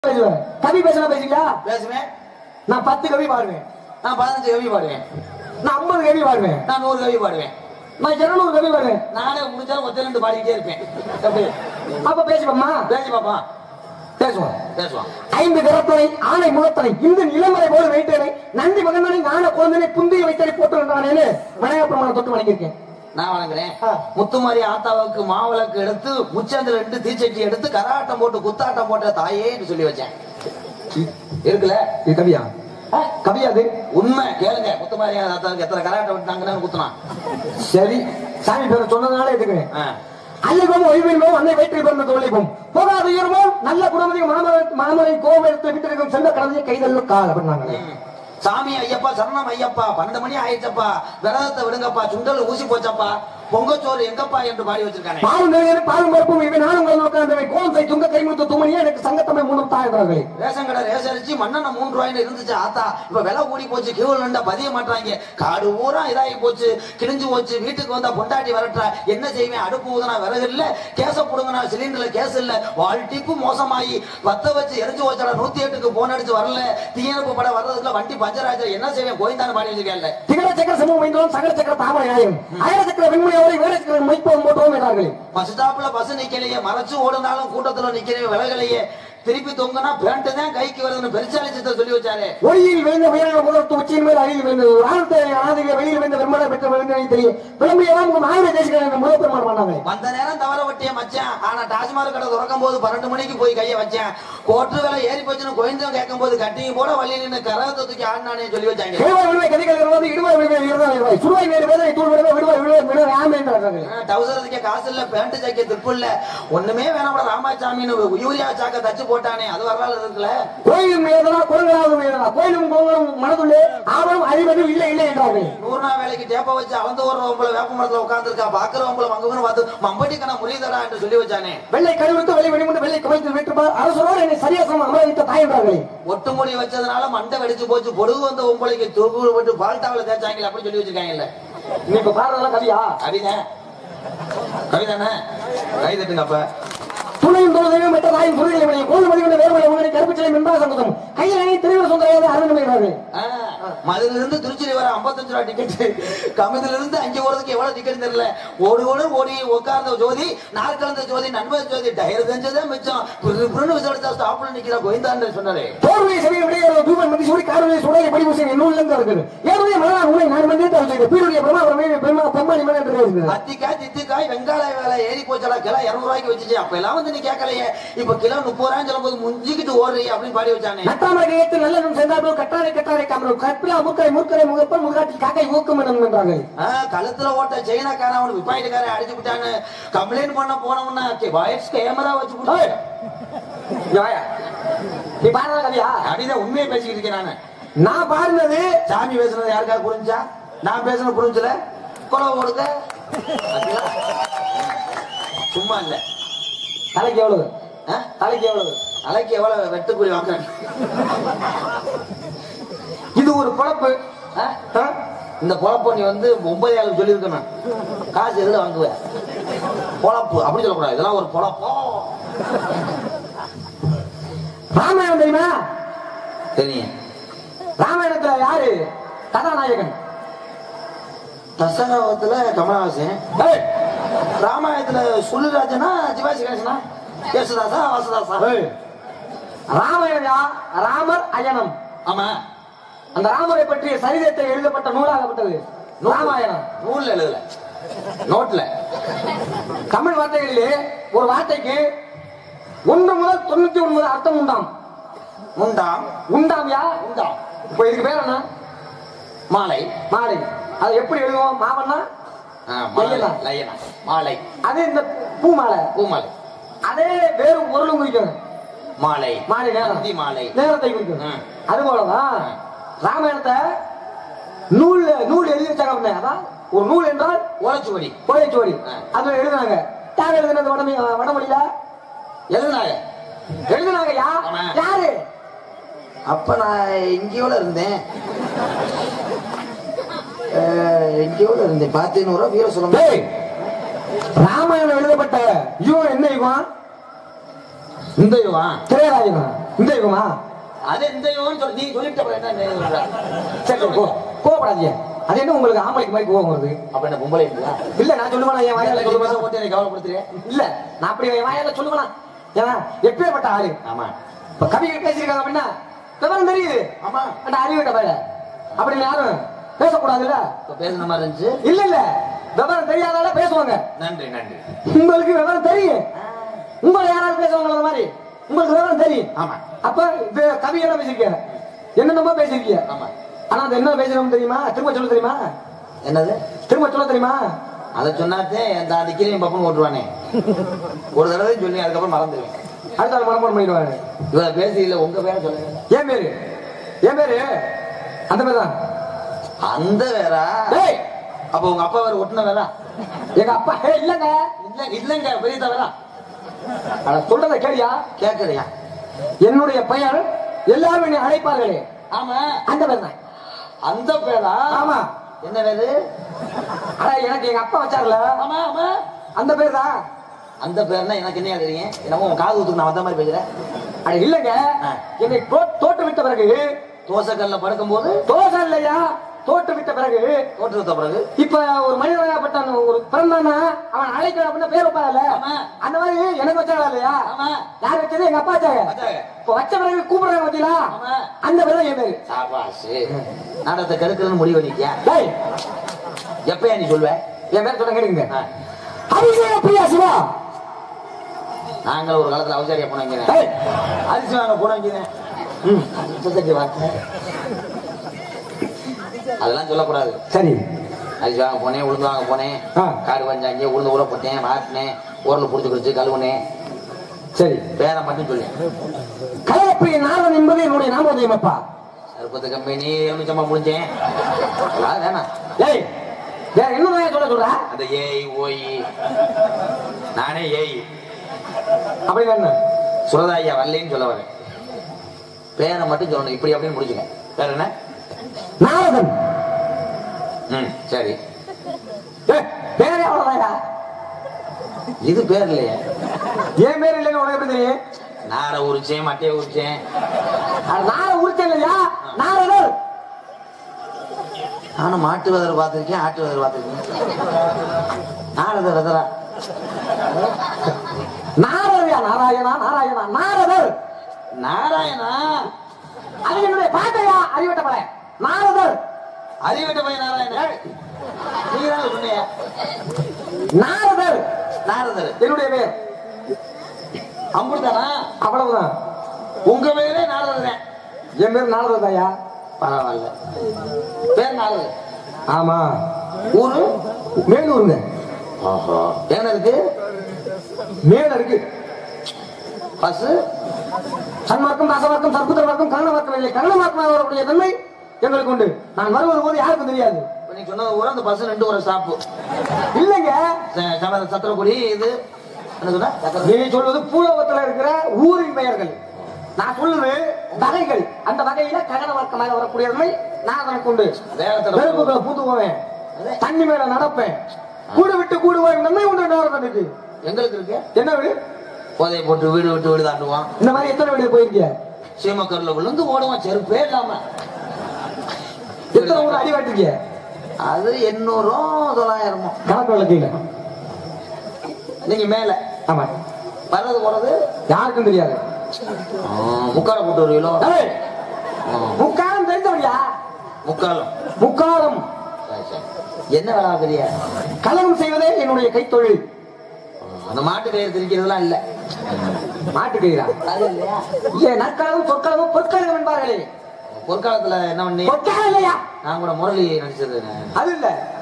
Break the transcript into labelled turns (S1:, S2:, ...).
S1: பேசுவேன் கவி பேசலாம் பேசுங்களா
S2: பேசுவேன்
S1: நான் பத்து கவி பாடுவேன்
S2: நான் பதினஞ்சு கவி பாடுவேன்
S1: நான் ஐம்பது கவி பாடுவேன்
S2: நான் நூறு கவி பாடுவேன்
S1: நான் இருநூறு கவி பாடுவேன்
S2: நானே முடிஞ்சாலும் ஒத்த ரெண்டு பாடிக்கிட்டே இருப்பேன் எப்படி
S1: அப்ப பேசுவோம்மா
S2: பேசி பாப்பா
S1: பேசுவோம்
S2: பேசுவான்
S1: ஐந்து கரத்தனை ஆணை முகத்தனை இந்த நிலமலை போல வைத்தனை நந்தி மகந்தனை ஞான குழந்தனை புந்திய வைத்தனை போட்டு வந்தானேன்னு மனைய பிரமாணம் தொட்டு வணங்கியிருக்கேன்
S2: நான் வணங்குறேன்
S1: ஆ.
S2: முத்துமாரி ஆத்தாவுக்கு மாவிளக்கு எடுத்து முச்சந்தில ரெண்டு தீச்சட்டி எடுத்து கராட்டம் போட்டு குத்தாட்டம் போட்ட தாயேன்னு சொல்லி வச்சேன் இருக்குல்ல
S1: இது கவியா ஆ, கவியா அது
S2: உண்மை கேளுங்க முத்துமாரி ஆத்தாவுக்கு எத்தனை கராட்டம் விட்டாங்கன்னு குத்துனான்
S1: சரி சாமி பேரை சொன்னதுனால எதுக்குறேன்
S2: ஆ.
S1: அல்லிபம் ஒய்வின்போம் அன்னை வயிற்றில் பிறந்த தொழில்போம் போகாத உயர்வோம் நல்ல குணமதி மாமரை மாமரை கோவெடுத்து விட்டிருக்கும் செல்வ கடந்தைய கைதல்ல கால் அப்படின்னாங்க
S2: ம். சாமி ஐயப்பா சரணம் ஐயப்பா பன்னெண்டு மணி ஆயிடுச்சப்பா விரதத்தை விடுங்கப்பா சுண்டல் ஊசி போச்சப்பா பொங்கச்சோறு எங்கப்பா என்று பாடி வச்சிருக்கானே
S1: பாலும் நிறைய பாலும் பருப்பும் இவை நானும் உங்கள் நோக்காந்தவை கோன்சை துங்க கைமுத்து துமணியே எனக்கு சங்கத்தமிழ் மூணு தாயவர்களே
S2: ரேஷன் கடை ரேசரிச்சு மண்ணெண்ண மூன்று ரூபாய்னு இருந்துச்சு ஆத்தா இப்ப விலை கூடி போச்சு கியூல் நின்றா பதிய மாட்டாங்க காடு பூரா இதாகி போச்சு கிழிஞ்சு போச்சு வீட்டுக்கு வந்தா பொண்டாட்டி வரட்டா என்ன செய்வேன் அடுப்பு ஊதுனா விறகு இல்ல கேச புடுங்கினா சிலிண்டர்ல கேஸ் இல்ல வாழ்ட்டிப்பு மோசமாயி வத்த வச்சு எரிஞ்சு வச்சடா நூத்தி எட்டுக்கு போன் அடிச்சு வரல தீயணைப்பு படம் வர்றதுக்குள்ள வண்டி பஞ்சர் ஆச்சு என்ன செய்வேன் கோயந்தான பாடி வச்சிருக்கேன்ல
S1: திகழ சக்கர சமூகம் வைந்தோம் சகல சக்கர தாமரை ஆயம் ஆயிர சக்கர வெண்மணி அவரை வேற சக்கர மைப்போம் போட்டோம் என்றார்களே
S2: பஸ் ஸ்டாப்ல பஸ் நிக்கலையே மறைச்சு ஓடுனாலும் கூட்டத்துல நிக்கிறேன் விலகலையே திருப்பி தொங்குனா பேண்ட் தான் கைக்கு வருதுன்னு பெருசாலிச்சத்தை சொல்லி வச்சாரு
S1: ஒளியில் விழுந்த உயர முதலத்து உச்சியின் மேல் அழியில் விழுந்தது ஒரு ஆழ்த்த ஆதிக வெளியில் விழுந்த வெண்மலை பெற்ற விழுந்தனை தெரியும் விளம்பியெல்லாம் உங்க ஆயிரம் தேசிக்கிறேன் முதல் பெருமாள் பண்ணாங்க
S2: வந்த நேரம் தவற வட்டிய மச்சான் ஆனா டாஸ்மாக் கடை திறக்கும் போது பன்னெண்டு மணிக்கு போய் கைய வச்சேன் கோட்டு வேலை ஏறி போச்சுன்னு கோயந்தம் கேட்கும் போது கட்டிங்க போட வழி நின்று கரகத்தை தூக்கி ஆடினானே சொல்லி வச்சாங்க
S1: கேவல விடுவை கதிகள் இருபது இடுவாய் விடுவை இருபதாம் இருவாய் சுடுவாய் வேறு வேதனை தூள் விடுவை விடுவாய் விடுவாய் விடுவாய் ஆமை என்றார்கள்
S2: டவுசரத்துக்கே காசு இல்ல பேண்ட் ஜாக்கெட் திப்பு இல்ல ஒண்ணுமே வேணாம் ராமாச்சாமின்னு யூரியா சாக்க தச்சு போட்டானே அது வரலாறு இருக்குல்ல
S1: கோயிலும் மேதனா குரங்களாவது மேதனா கோயிலும் கோங்களும் மனதுள்ளே ஆவணம் அறிவது இல்லை இல்லை என்றார்கள்
S2: நூறு நாள் வேலைக்கு டேப்ப வச்சு அளந்து ஓடுறவங்கள வேப்ப மரத்துல உட்காந்துருக்கா பாக்குறவங்கள அங்கன்னு பார்த்து மம்பட்டி கணா முறியதரா என்று சொல்லி வச்சானே
S1: வெள்ளை கழிவுக்கு வெள்ளை வெளிமுண்டு வெள்ளை குவைத்து விட்டுப்பார் அரசரோடு என்னை சரியாசம் அமர வைத்த தாய் என்றார்களே
S2: ஒட்டு முடி வச்சதுனால மண்டை வெடிச்சு போச்சு பொடுகு வந்த உம்பளைக்கு தொகு போட்டு பால்டாவில தேய்ச்சாங்களே அப்படி சொல்லி வச்சிருக்காங்கல்ல
S1: நீ இப்ப பாடுறதெல்லாம் கவியா
S2: கவிதை கவிதானே கை தட்டுங்க அப்ப
S1: துணையும் தோழதையும் மற்ற தாயும் துணைகளை விளையும் கோயில் மதிவுள்ள வேறுபட உங்களை கருப்புச்சிலை மின்பா சங்கதம் கையில் அணி திருவிழா சுந்தரையாவது அரண்மனைகிறார்கள்
S2: ஆ, மதுரையில இருந்து திருச்சி வர 55 ரூபா டிக்கெட் கமிதில இருந்து அஞ்சு ஓடுறதுக்கு எவ்வளவு டிக்கெட் தெரியல ஓடு ஓடு ஓடி உட்கார்ந்த ஜோதி நாள் கலந்த ஜோதி நண்பர் ஜோதி டயர் தெரிஞ்சதே மிச்சம் புரு புருன்னு விசாரிச்சா ஸ்டாப்ல நிக்கிற கோவிந்தான்னு சொன்னாரு
S1: போர்வை செவியை விடையாத தூபன் மதி சூடி காரவை சுடைய படிபூசன் என்னுள்ள இருந்து இருக்குது ஏனுடைய மலரா உங்களை நான் வந்து தவிர்த்து பீருடைய பிரமா பிரமே பிரமா பெம்மானி மேல என்று இருக்குது
S2: அத்திக்காய் தித்திக்காய் வெங்காய வேலை ஏறி போச்சலா கிலோ இருநூறு ரூபாய்க்கு வச்சுச்சு அப்ப எல்லாம் வந்து நீ கேட்கலையே இப்ப கிலோ முப்பது ரூபாய் சொல்லும் போது முஞ்சிக்கிட்டு ஓடுறீ அப்படின்னு பாடி வச்சானே
S1: நட்டாமரை கையத்து நல்லதும் சென்றார்கள் கட்டாரை கட்டாரை காமரும் கற்பிலா முக்கரை முற்கரை முகப்பல் முகாட்டில் காக்கை ஊக்கம் எனும் என்றார்கள்
S2: ஆ, கழுத்துல ஓட்ட சைனாக்காரன் அவனு விப்பாயிட்டுக்காரன் அடிச்சு விட்டான்னு கம்ப்ளைண்ட் பண்ண போனவனா வாய்ஸ் கேமரா வச்சு
S1: ஏய்.
S2: போட்டு
S1: இங்க வாயா. நீ பாடுறதா கவியா
S2: அப்படிதான் உண்மையை பேசிக்கிட்டு இருக்கேன் நானு
S1: நான் பாடினது
S2: சாமி பேசுனது யாருக்காவது புரிஞ்சா நான் பேசுனது புரிஞ்சல கொலை கொடுக்க பாத்தீங்களா? சும்மா இல்ல
S1: தலைக்கு எவ்வளவு
S2: ஆ?
S1: தலைக்கு எவ்வளவு
S2: அலைக்கு எவ்வளவு வெட்டுக்கூலி வாங்குறேன்
S1: இது ஒரு பொழப்பு
S2: ஆ?
S1: ஆ?
S2: இந்த பொழப்ப நீ வந்து ஒன்பது ஏழு சொல்லியிருக்க நான் காசு எதுல வாங்குவேன் பொழப்பு அப்படி சொல்லக்கூடாது இதெல்லாம் ஒரு பொழப்போ
S1: ராமாயணம் தெரியுமா
S2: தெரியும்
S1: ராமாயணத்துல யாரு கதாநாயகன்
S2: தசகாவத்துல கமலஹாசன்
S1: ஏய்,
S2: ராமாயணத்துல சுள்ளுராஜனா சிவாஜி கணேசனா யேசுதாசா வாசுதாசா
S1: ஏய். ராமாயணம் யா- ராமர் அயனம்
S2: ஆமா
S1: அந்த ராமரை பற்றிய சரிதத்தை எழுதப்பட்ட நூலாகப்பட்டது ராமாயணம்
S2: நூல்ல எழுதல நோட்ல
S1: தமிழ் வார்த்தைகளிலே ஒரு வார்த்தைக்கு ஒன்று முதல் தொண்ணூத்தி ஒன்பது அர்த்தம் உண்டாம்
S2: முண்டாம்
S1: உண்டாம் யா
S2: முண்டாம்
S1: இப்ப இதுக்கு பேர் என்ன
S2: மாலை
S1: மாலை அது எப்படி எழுதுவோம் மாவன்னா
S2: ஆ, மாலை.
S1: லயனா.
S2: லயனா மாலை
S1: அது இந்த பூ மாலை
S2: பூமாலை
S1: அதே வேறு பொருளும் குறிக்கும்
S2: மாலை
S1: மாலை நேரம்
S2: நந்தி மாலை
S1: நேரத்தை குறிக்கும்
S2: ம்.
S1: அது போலதான் ராமாயணத்தை நூல் நூல் எழுதி வச்சாங்க அப்படின்னா அதான் ஒரு நூல் என்றால்
S2: ஓலைச்சுவடி
S1: கோழைச்சுவடி
S2: ஆ.
S1: அதுல எழுதுனாங்க யார் எழுதுனது வடமொழி வடமொழியில
S2: எழுதுனாங்க
S1: எழுதுனாங்க யா
S2: ஆமா.
S1: யாரு
S2: அப்ப நான் எங்கேயோல இருந்தேன் அஹ், எங்கேயோல இருந்தேன் பார்த்தேன்னு ரூபா வீர சொல்ல
S1: டேய், ராமாயணம் எழுதப்பட்ட யுகம் என்ன யுகம்
S2: இந்த யுவன்
S1: திரையராஜகம் இந்த யுகமா
S2: அது இந்த யோன்னு சொல்லி நீ சொல்லிட்ட அப்புறம் என்ன இந்த யோகம் சொல்ற?
S1: சரி கோ கோவப்படாதீங்க அது என்ன உங்களுக்கு ஆம்பளைக்கு மாதிரி கோவம் வருது
S2: அப்ப என்ன பொம்பளை இல்லையா
S1: இல்ல நான் சொல்லுவேனா என் வாயால
S2: சொல்லுமா
S1: சொல்லுவேன்
S2: போட்டு என்னை கவலைப்படுத்துறியா
S1: இல்ல நான் அப்படி என் வாயால சொல்லுவேனா ஏன்னா எப்பேற்பட்ட ஆளு
S2: ஆமா
S1: இப்ப கவிகள் பேசியிருக்காங்க அப்படின்னா விவரம் தெரியுது
S2: ஆமா
S1: அந்த அறிவிட்ட பயில அப்படின்னு யாரும் பேசக்கூடாதுல்ல
S2: இப்ப பேசுன மாதிரி இருந்துச்சு
S1: இல்ல இல்ல விவரம் தெரியாதால பேசுவாங்க
S2: நன்றி நன்றி
S1: உங்களுக்கு விவரம் தெரியும் உங்களை யாராவது பேசுவாங்க அந்த மாதிரி உங்களுக்கு விவரம் தெரியும்
S2: ஆமா
S1: அப்ப இது கவியெல்லாம் பேசியிருக்கீங்க என்னென்னமோ பேசியிருக்கீங்க
S2: ஆமா
S1: ஆனா அது என்ன பேசுறோம் தெரியுமா திரும்ப சொல்ல தெரியுமா
S2: என்னது
S1: திரும்ப சொல்ல தெரியுமா
S2: அதை சொன்னாத்தே அந்த அடிக்கிறேன் பப்பன் ஓட்டுவானே ஒரு தடவை சொல்லி அதுக்கப்புறம் மறந்துடுவேன்
S1: அடுத்த ஆள் மனப்பாடம் பண்ணிடுவாரு
S2: இவ பேசி இல்ல உங்க பேரை சொல்லுங்க
S1: ஏன் பேரு ஏன் பேரு அந்த பேர் தான்
S2: அந்த வேறா
S1: டேய்
S2: அப்ப உங்க அப்பா வேற ஒட்டுன வேறா
S1: எங்க அப்பா ஏய் இல்லங்க
S2: இல்ல இல்லங்க பெரிய தவறா
S1: அட சொல்றத கேளியா
S2: கேக்குறியா
S1: என்னுடைய பெயர் எல்லாரும் என்னை அழைப்பார்களே
S2: ஆமா
S1: அந்த பேர் தான்
S2: அந்த பேரா
S1: ஆமா
S2: என்ன வேறு
S1: அட எனக்கு எங்க அப்பா வச்சார்ல
S2: ஆமா ஆமா
S1: அந்த பேர் தான்
S2: அந்த பேர்னா எனக்கு என்ன தெரியும் என்னமோ உன் காது ஊத்துக்கு நான் வந்த மாதிரி பேசுறேன்
S1: அட இல்லங்க
S2: ஆ.
S1: என்னை தோ- தோட்டு விட்ட பிறகு
S2: தோசைக்கல்ல படுக்கும் போது
S1: தோசை இல்லையா தோட்டு விட்ட பிறகு
S2: தோற்று வைத்த பிறகு
S1: இப்ப ஒரு மனிதனாகப்பட்ட ஒரு பிறந்தானா அவன் அழைக்கணும் அப்படின்னா பேர் வைப்பாங்கல்ல
S2: ஆமா.
S1: அந்த மாதிரி எனக்கு வச்சாங்களா இல்லையா
S2: ஆமா
S1: யார் வச்சது எங்க அப்பா வச்சாங்க
S2: வச்சாங்க.
S1: இப்ப வச்ச பிறகு கூப்பிடுறாங்க பாத்தீங்களா
S2: ஆமா.
S1: அந்த பேர் தான் என் பேரு
S2: சாபாசு நாடகத்தை கெடுக்கிறதுன்னு முடிவு பண்ணிட்டியா
S1: டேய்
S2: எப்பயா நீ சொல்லுவ
S1: என் பேர் சொல்ல கேளுங்க
S2: ஆ.
S1: அபிஷேக பிரியா சிவா
S2: நாங்கள் ஒரு காலத்துல அவசாரியா போனோங்க
S1: டேய்
S2: அரிசி வாங்க போனோங்க
S1: ம்,
S2: வார்த்தை அதெல்லாம் சொல்லக்கூடாது
S1: சரி
S2: அரிசி வாங்க போனேன் உளுந்து வாங்க போனேன்
S1: ஆ.
S2: காடு வந்தாங்க உளுந்து ஊற போட்டேன் வாட்டினேன் உரல் புடிச்சு குடிச்சு கழுவுனேன்
S1: சரி
S2: பேரை மட்டும் சொல்லு
S1: கலையப்பிரிய நாதன் என்பது என்னுடைய நாமோதயம் அப்பா
S2: சருப்பத்து கம்பெனி எலுமிச்சம்மா முடிஞ்சேன் அதெல்லாம் வேணாம்
S1: டேய் வேற என்ன சொல்ல சொல்ற
S2: அந்த ஏய் ஓய் நானே ஏய்
S1: அப்படி என்ன
S2: சுரதாயா வரலைன்னு சொல்ல வரேன் பேரை மட்டும் சொல்லணும் இப்படி அப்படின்னு முடிச்சுக்க வேற என்ன
S1: நாரதன்
S2: ம் சரி
S1: ஏய், பேரே அவ்வளவுதாயா
S2: இது பேர் இல்லையே
S1: என் பேர் இல்லைன்னு உனக்கு எப்படி தெரியும்
S2: நாரை உரிச்சேன் மட்டையை உரிச்சேன்
S1: அது நார உரிச்ச இல்லையா நாரதர்
S2: நானும் மாட்டு வெதர் பார்த்திருக்கேன் ஆட்டு வெதர் பார்த்திருக்கேன் நாரத வெதரா
S1: நாரதயா நாராயணா நாராயணா நாரதர்
S2: நாராயணா
S1: அது என்னுடைய பாட்டையா அறிவட்ட பழைய நாரதர்
S2: அறிவிட்ட பையன் நாராயணா நீங்க தான் சொன்னீங்க
S1: நாரதர்
S2: நாரதர்
S1: என்னுடைய பேர்
S2: அம்புடுதானா
S1: அவ்வளவுதான்
S2: உங்க பேரே நாரதர்
S1: என் பேர் நாரதர் தாயா
S2: பரவாயில்ல பேர் நாரதர்
S1: ஆமா
S2: ஊரு
S1: மேலூருங்க
S2: ஆஹா என்ன இருக்கு
S1: மேல இருக்கு
S2: பஸ்
S1: சன்மார்க்கம் தாசமார்க்கம் சர்க்குத்தர்மார்க்கம் கருணமார்க்கம் இல்லை கருணமார்க்கம் வரக்கூடிய தன்மை எங்களுக்கு உண்டு நான் வருவது போது யாருக்கும் தெரியாது
S2: இப்ப நீ சொன்னது ஊரா அந்த பஸ் ரெண்டு ஒரு ஸ்டாப்பு
S1: இல்லைங்க
S2: சத்திரக்குடி இது என்ன சொன்ன சத்திர-
S1: நீ சொல்வது பூலோகத்துல இருக்கிற ஊரின் பெயர்கள் நான் சொல்லுது வகைகள் அந்த வகையில ககன வர்க்கமாக வரக்கூடிய தன்மை நான் எனக்கு உண்டு
S2: வேகத்துல
S1: நெருப்புகளை பூந்து போவேன் தண்ணி மேல நடப்பேன் கூடு விட்டு கூடுவேன் நன்மை உண்டு நாரதனுக்கு
S2: எங்களுக்கு இருக்கு
S1: என்ன வீடு
S2: போதையை போட்டு வீடு விட்டு வீடு தாண்டுவான்
S1: இந்த மாதிரி எத்தனை வீடு போயிருக்கிய
S2: சீமக்கரில் விழுந்து ஓடுவான் செருப்பே இல்லாம
S1: எத்தனை ஊர் அடி வாட்டிருக்கிய
S2: அது எண்ணூறும் தொள்ளாயிரமும்
S1: கணக்கு வழக்கையில
S2: நீங்க மேல
S1: ஆமா
S2: வர்றது போறது
S1: யாருக்கும் தெரியாது
S2: முக்கால போட்டு வருவீங்களோ
S1: ஏய்,
S2: ஆ,
S1: முக்காலம் தெரிஞ்சவடியா
S2: முக்காலம்
S1: முக்காலம்
S2: சரி, சரி. என்ன வேலை பெரிய
S1: கலகம் செய்வதே என்னுடைய கைத்தொழில்
S2: அந்த மாட்டு கயிறு திரிக்கிறதுலாம் இல்ல
S1: மாட்டுக்கிறா
S2: அது இல்லையா
S1: இல்ல நற்கலகம் சொற்கலகம் பொற்கலகம் என்பார்களே
S2: பொற்காலத்துல என்ன பண்ணி
S1: பொற்காலம் இல்லையா
S2: நான் கூட முரளி நடிச்சது
S1: அது இல்ல